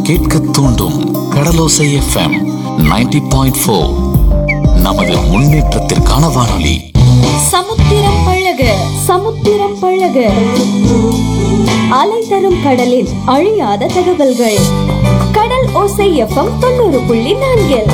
கேட்க தூண்டும் கடலோசை FM 90.4 point four நமது முன்னேற்றத்திற்கான வானொலி சமுத்திரம் பழக சமுத்திரம் பழக அலை தரும் கடலின் அழியாத தகவல்கள் கடல் ஓசை எஃப்எம் தொண்ணூறு புள்ளி நான்கில்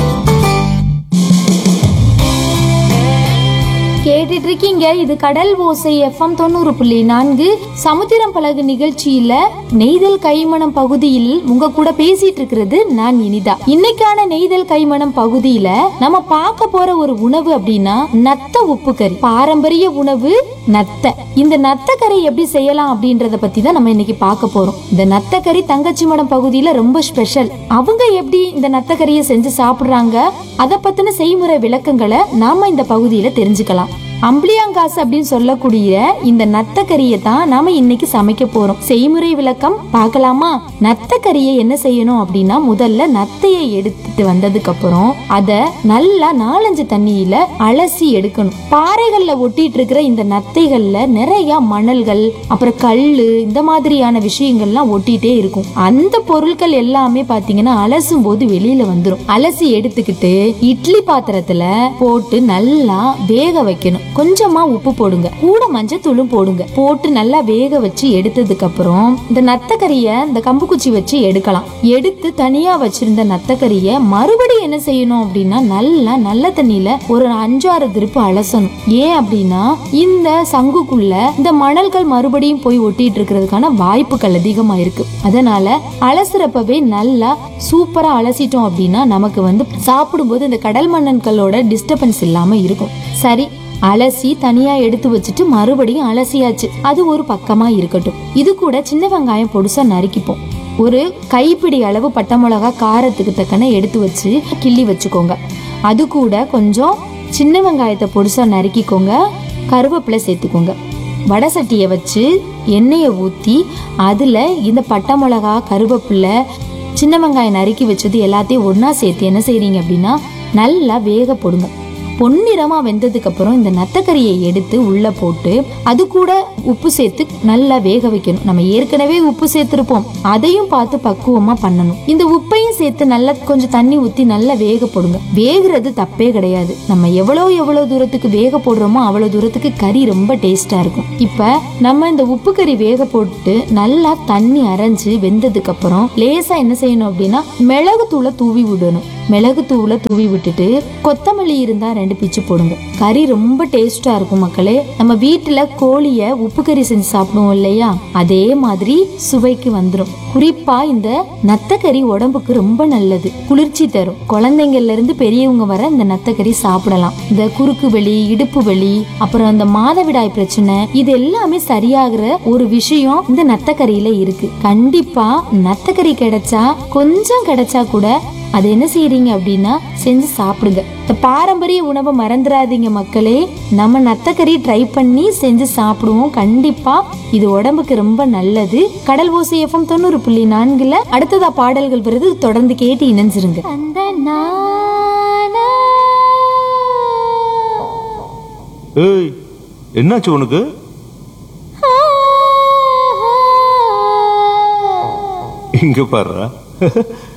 கேட்டுட்டு இருக்கீங்க இது கடல் ஓசை எஃப்எம் தொண்ணூறு புள்ளி நான்கு சமுத்திரம் பழகு நிகழ்ச்சியில நெய்தல் கைமணம் பகுதியில் உங்க கூட பேசிட்டு இருக்கிறது நான் இனிதா இன்னைக்கான நெய்தல் கைமணம் பகுதியில நம்ம பார்க்க போற ஒரு உணவு அப்படின்னா நத்த உப்பு கறி பாரம்பரிய உணவு நத்த இந்த நத்த கறி எப்படி செய்யலாம் அப்படின்றத பத்தி தான் நம்ம இன்னைக்கு பார்க்க போறோம் இந்த நத்த கறி தங்கச்சி மடம் பகுதியில ரொம்ப ஸ்பெஷல் அவங்க எப்படி இந்த நத்த கறியை செஞ்சு சாப்பிடுறாங்க அதை பத்தின செய்முறை விளக்கங்களை நாம இந்த பகுதியில தெரிஞ்சுக்கலாம் அம்பளியாங்காசு அப்படின்னு சொல்லக்கூடிய இந்த நத்த கறியை தான் நாம இன்னைக்கு சமைக்க போறோம் செய்முறை விளக்கம் பார்க்கலாமா நத்த கறியை என்ன செய்யணும் அப்படின்னா முதல்ல நத்தையை எடுத்துட்டு வந்ததுக்கு அப்புறம் அத நல்லா நாலஞ்சு தண்ணியில அலசி எடுக்கணும் பாறைகள்ல ஒட்டிட்டு இருக்கிற இந்த நத்தைகள்ல நிறைய மணல்கள் அப்புறம் கல்லு இந்த மாதிரியான விஷயங்கள்லாம் ஒட்டிட்டே இருக்கும் அந்த பொருட்கள் எல்லாமே பாத்தீங்கன்னா அலசும் போது வெளியில வந்துரும் அலசி எடுத்துக்கிட்டு இட்லி பாத்திரத்துல போட்டு நல்லா வேக வைக்கணும் கொஞ்சமா உப்பு போடுங்க கூட மஞ்சத்தூளும் போடுங்க போட்டு நல்லா வேக வச்சு எடுத்ததுக்கு அப்புறம் இந்த நத்தக்கறிய இந்த கம்பு குச்சி வச்சு எடுக்கலாம் எடுத்து தனியா வச்சிருந்த நத்தக்கறிய மறுபடியும் என்ன செய்யணும் அப்படின்னா நல்லா நல்ல தண்ணியில ஒரு அஞ்சாறு திருப்பு அலசணும் ஏன் அப்படின்னா இந்த சங்குக்குள்ள இந்த மணல்கள் மறுபடியும் போய் ஒட்டிட்டு இருக்கிறதுக்கான வாய்ப்புகள் அதிகமா இருக்கு அதனால அலசுறப்பவே நல்லா சூப்பரா அலசிட்டோம் அப்படின்னா நமக்கு வந்து சாப்பிடும்போது இந்த கடல் மண்ணன்களோட டிஸ்டர்பன்ஸ் இல்லாம இருக்கும் சரி அலசி தனியா எடுத்து வச்சுட்டு மறுபடியும் அலசியாச்சு அது ஒரு பக்கமா இருக்கட்டும் இது கூட சின்ன வெங்காயம் பொடுசா நறுக்கிப்போம் ஒரு கைப்பிடி அளவு பட்டை மிளகா காரத்துக்கு தக்கன எடுத்து வச்சு கிள்ளி வச்சுக்கோங்க அது கூட கொஞ்சம் சின்ன வெங்காயத்தை பொடுசா நறுக்கிக்கோங்க கருவேப்பிலை சேர்த்துக்கோங்க வடை சட்டியை வச்சு எண்ணெயை ஊற்றி அதில் இந்த பட்டை மிளகா கருவேப்பிலை சின்ன வெங்காயம் நறுக்கி வச்சது எல்லாத்தையும் ஒன்றா சேர்த்து என்ன செய்றீங்க அப்படின்னா நல்லா வேக போடுங்க பொன்னிறமா வெந்ததுக்கு அப்புறம் இந்த நத்தக்கறியை எடுத்து உள்ள போட்டு அது கூட உப்பு சேர்த்து நல்லா வேக வைக்கணும் நம்ம ஏற்கனவே உப்பு சேர்த்திருப்போம் அதையும் பார்த்து பக்குவமா பண்ணணும் இந்த உப்பையும் சேர்த்து நல்லா கொஞ்சம் தண்ணி ஊத்தி நல்லா வேக போடுங்க வேகிறது தப்பே கிடையாது நம்ம எவ்வளவு எவ்வளவு தூரத்துக்கு வேக போடுறோமோ அவ்வளவு தூரத்துக்கு கறி ரொம்ப டேஸ்டா இருக்கும் இப்ப நம்ம இந்த உப்பு கறி வேக போட்டு நல்லா தண்ணி அரைஞ்சு வெந்ததுக்கு அப்புறம் லேசா என்ன செய்யணும் அப்படின்னா மிளகு தூளை தூவி விடணும் மிளகு தூளை தூவி விட்டுட்டு கொத்தமல்லி இருந்தா ரெண்டு பிச்சு போடுங்க கறி ரொம்ப டேஸ்டா இருக்கும் மக்களே நம்ம வீட்டுல கோழிய உப்பு கறி செஞ்சு சாப்பிடுவோம் இல்லையா அதே மாதிரி சுவைக்கு வந்துரும் குறிப்பா இந்த நத்தக்கறி உடம்புக்கு ரொம்ப நல்லது குளிர்ச்சி தரும் குழந்தைங்கள்ல இருந்து பெரியவங்க வர இந்த நத்தக்கறி சாப்பிடலாம் இந்த குறுக்கு வலி இடுப்பு வலி அப்புறம் இந்த மாதவிடாய் பிரச்சனை இது எல்லாமே சரியாகிற ஒரு விஷயம் இந்த நத்தக்கறியில இருக்கு கண்டிப்பா நத்தக்கறி கிடைச்சா கொஞ்சம் கிடைச்சா கூட அது என்ன செய்யறீங்க அப்படின்னா செஞ்சு சாப்பிடுங்க இந்த பாரம்பரிய உணவை மறந்துடாதீங்க மக்களே நம்ம நத்தக்கறி ட்ரை பண்ணி செஞ்சு சாப்பிடுவோம் கண்டிப்பா இது உடம்புக்கு ரொம்ப நல்லது கடல் ஓசை எஃப்எம் தொண்ணூறு புள்ளி நான்குல அடுத்ததா பாடல்கள் வருது தொடர்ந்து கேட்டு இணைஞ்சிருங்க அந்த நானா ஏய் என்னாச்சு உனக்கு இங்க பாருடா